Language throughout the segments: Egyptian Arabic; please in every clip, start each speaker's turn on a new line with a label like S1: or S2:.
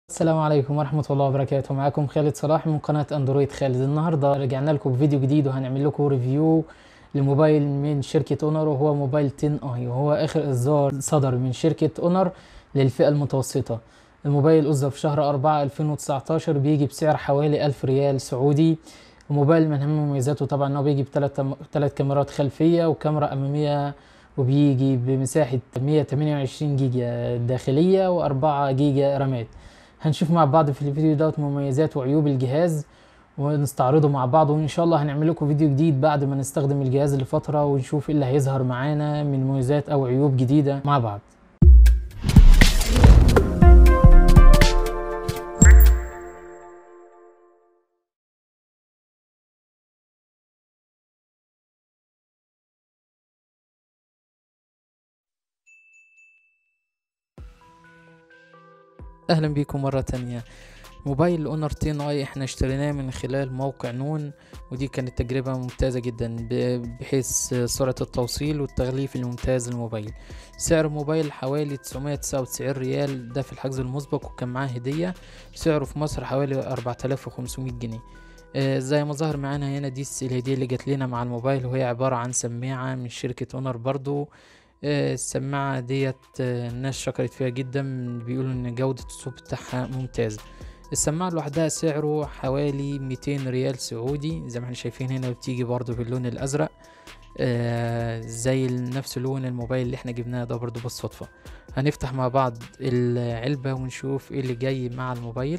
S1: السلام عليكم ورحمة الله وبركاته معاكم خالد صلاح من قناة اندرويد خالد النهاردة رجعنا لكم بفيديو جديد وهنعمل لكم ريفيو لموبايل من شركة اونر وهو موبايل 10 اي وهو اخر اصدار صدر من شركة اونر للفئة المتوسطة الموبايل اصدر في شهر 4 2019 بيجي بسعر حوالي 1000 ريال سعودي الموبايل من اهم مميزاته طبعا انه بيجي بثلاث ثلاث كاميرات خلفية وكاميرا امامية وبيجي بمساحة 128 جيجا داخلية و4 جيجا رامات هنشوف مع بعض في الفيديو دوت مميزات وعيوب الجهاز ونستعرضه مع بعض وان شاء الله هنعمل لكم فيديو جديد بعد ما نستخدم الجهاز لفترة ونشوف ايه اللي هيظهر معانا من مميزات او عيوب جديدة مع بعض اهلا بيكم مرة تانية موبايل الاونر 10 اي احنا اشتريناه من خلال موقع نون ودي كانت تجربة ممتازة جدا ب- بحيث سرعة التوصيل والتغليف الممتاز للموبايل سعر الموبايل حوالي 999 ريال ده في الحجز المسبق وكان معاه هدية سعره في مصر حوالي 4500 جنيه آه، زي ما ظهر معانا هنا دي الس- الهدية اللي جات لنا مع الموبايل وهي عبارة عن سماعة من شركة اونر برضو آه، السماعة ديت آه، الناس شكرت فيها جدا بيقولوا ان جودة الصوت بتاعها ممتازة السماعة لوحدها سعره حوالي 200 ريال سعودي زي ما احنا شايفين هنا بتيجي برضو باللون الازرق آه زي نفس لون الموبايل اللي احنا جبناه ده برضو بالصدفة هنفتح مع بعض العلبة ونشوف ايه اللي جاي مع الموبايل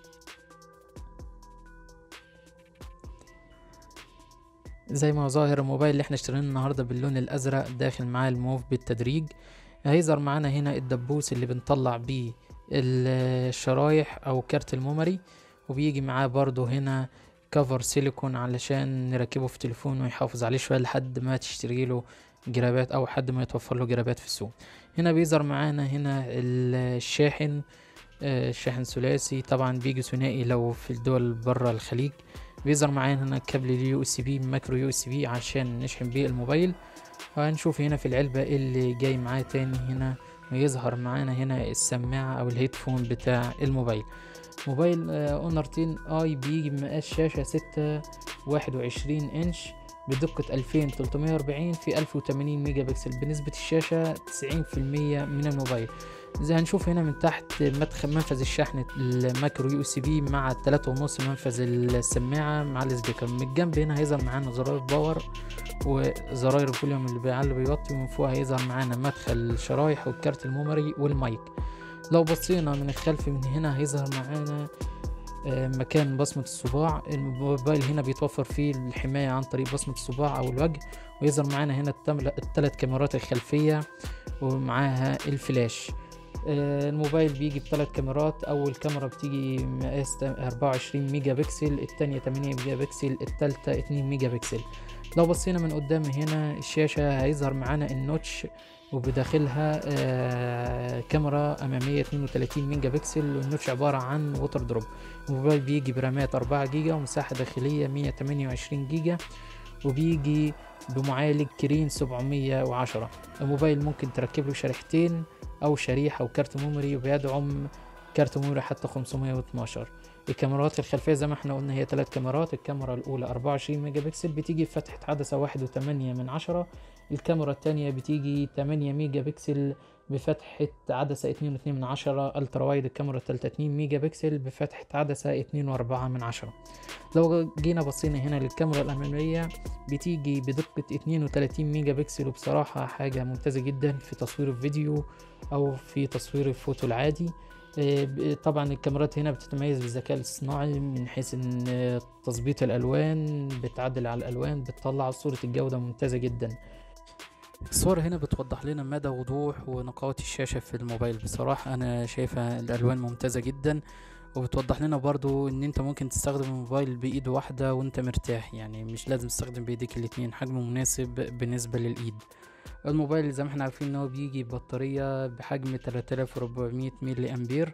S1: زي ما هو ظاهر الموبايل اللي احنا اشتريناه النهارده باللون الازرق داخل معاه الموف بالتدريج هيظهر معانا هنا الدبوس اللي بنطلع بيه ال- الشرايح او كارت الميموري وبيجي معاه برضو هنا كفر سيليكون علشان نركبه في تليفون ويحافظ عليه شويه لحد ما تشتري له جرابات او حد ما يتوفر له جرابات في السوق هنا بيظهر معانا هنا الشاحن آه، الشاحن ثلاثي طبعا بيجي ثنائي لو في الدول برا الخليج بيظهر معانا هنا كابل اليو اس بي مايكرو يو اس بي عشان نشحن بيه الموبايل وهنشوف هنا في العلبة إيه اللي جاي معاه تاني هنا ويظهر معانا هنا السماعة او الهيدفون بتاع الموبايل موبايل اونر 10 اي بيجي بمقاس شاشة ستة واحد وعشرين انش بدقة 2340 في 1080 ميجا بكسل بنسبة الشاشة 90% من الموبايل زي هنشوف هنا من تحت مدخل منفذ الشحن المايكرو يو اس بي مع التلاتة ونص منفذ السماعة مع السبيكر من الجنب هنا هيظهر معانا زرار باور وزراير الفوليوم اللي بيعلي بيوطي ومن فوق هيظهر معانا مدخل الشرايح والكارت الميموري والمايك لو بصينا من الخلف من هنا هيظهر معانا آه، مكان بصمة الصباع الموبايل هنا بيتوفر فيه الحماية عن طريق بصمة الصباع أو الوجه ويظهر معانا هنا التمل- التلات كاميرات الخلفية ومعاها الفلاش آه، الموبايل بيجي بثلاث كاميرات اول كاميرا بتيجي مقاس 24 ميجا بكسل التانية 8 ميجا بكسل التالتة 2 ميجا بكسل لو بصينا من قدام هنا الشاشة هيظهر معانا النوتش وبداخلها آه كاميرا أمامية 32 ميجا بكسل والنوتش عبارة عن ووتر دروب الموبايل بيجي برامات 4 جيجا ومساحة داخلية 128 جيجا وبيجي بمعالج كرين 710 الموبايل ممكن تركب له شريحتين او شريحة او كارت ميموري وبيدعم كارت ميموري حتى 512 الكاميرات الخلفية زي ما احنا قلنا هي ثلاث كاميرات الكاميرا الأولى 24 ميجا بكسل بتيجي بفتحة عدسة واحد وتمانية من عشرة الكاميرا التانية بتيجي 8 ميجا بكسل بفتحة عدسة اتنين واتنين من عشرة الترا وايد الكاميرا التالتة 2 ميجا بكسل بفتحة عدسة اتنين واربعة من عشرة لو جينا بصينا هنا للكاميرا الأمامية بتيجي بدقة 32 ميجا بكسل وبصراحة حاجة ممتازة جدا في تصوير الفيديو أو في تصوير الفوتو العادي آه، ب- طبعا الكاميرات هنا بتتميز بالذكاء الاصطناعي من حيث ان آه، تظبيط الالوان بتعدل على الالوان بتطلع صورة الجودة ممتازة جدا الصور هنا بتوضح لنا مدى وضوح ونقاوة الشاشة في الموبايل بصراحة أنا شايفها الألوان ممتازة جدا وبتوضح لنا برضو ان انت ممكن تستخدم الموبايل بايد واحدة وانت مرتاح يعني مش لازم تستخدم بايديك الاتنين حجمه مناسب بالنسبة للايد الموبايل زي ما احنا عارفين ان هو بيجي ببطارية بحجم 3400 ملي امبير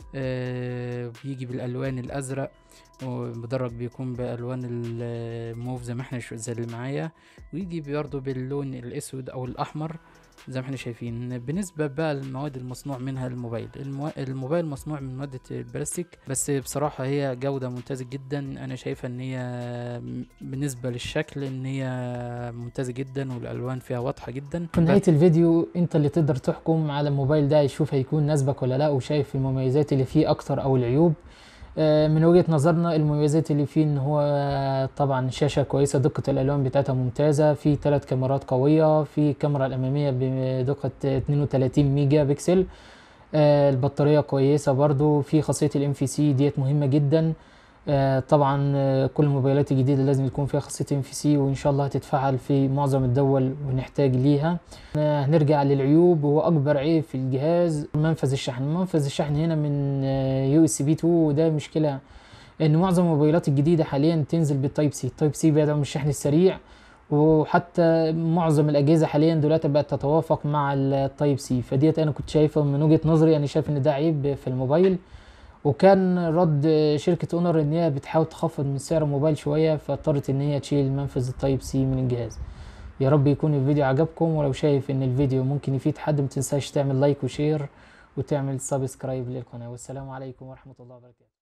S1: آه بيجي بالالوان الازرق ومدرج بيكون بالوان الموف زي ما احنا شو- زي اللي معايا ويجي برضه باللون الاسود او الاحمر زي ما احنا شايفين بالنسبة بقى للمواد المصنوع منها الموبايل المو... الموبايل مصنوع من مادة البلاستيك بس بصراحة هي جودة ممتازة جدا انا شايفة ان هي م- بالنسبة للشكل ان هي ممتازة جدا والالوان فيها واضحة جدا
S2: في نهاية الفيديو انت اللي تقدر تحكم على الموبايل ده يشوف هيكون ناسبك ولا لا وشايف المميزات اللي فيه اكتر او العيوب آه، من وجهة نظرنا المميزات اللي فيه ان هو طبعا شاشة كويسة دقة الالوان بتاعتها ممتازة في ثلاث كاميرات قوية في كاميرا الامامية بدقة 32 ميجا بكسل آه، البطارية كويسة برضو في خاصية الام في سي ديت مهمة جدا آه، طبعا آه، كل الموبايلات الجديدة لازم يكون فيها خاصية ام في سي وان شاء الله هتتفعل في معظم الدول ونحتاج ليها آه، هنرجع للعيوب وهو اكبر عيب في الجهاز منفذ الشحن منفذ الشحن هنا من يو اس بي 2 وده مشكلة ان معظم الموبايلات الجديدة حاليا تنزل بالتايب سي التايب سي بيدعم الشحن السريع وحتى معظم الاجهزه حاليا دلوقتي بقت تتوافق مع التايب سي فديت انا كنت شايفه من وجهه نظري انا شايف ان ده عيب في الموبايل وكان رد شركه اونر ان هي بتحاول تخفض من سعر الموبايل شويه فاضطرت ان هي تشيل منفذ التايب سي من الجهاز يا رب يكون الفيديو عجبكم ولو شايف ان الفيديو ممكن يفيد حد متنساش تعمل لايك وشير وتعمل سبسكرايب للقناه والسلام عليكم ورحمه الله وبركاته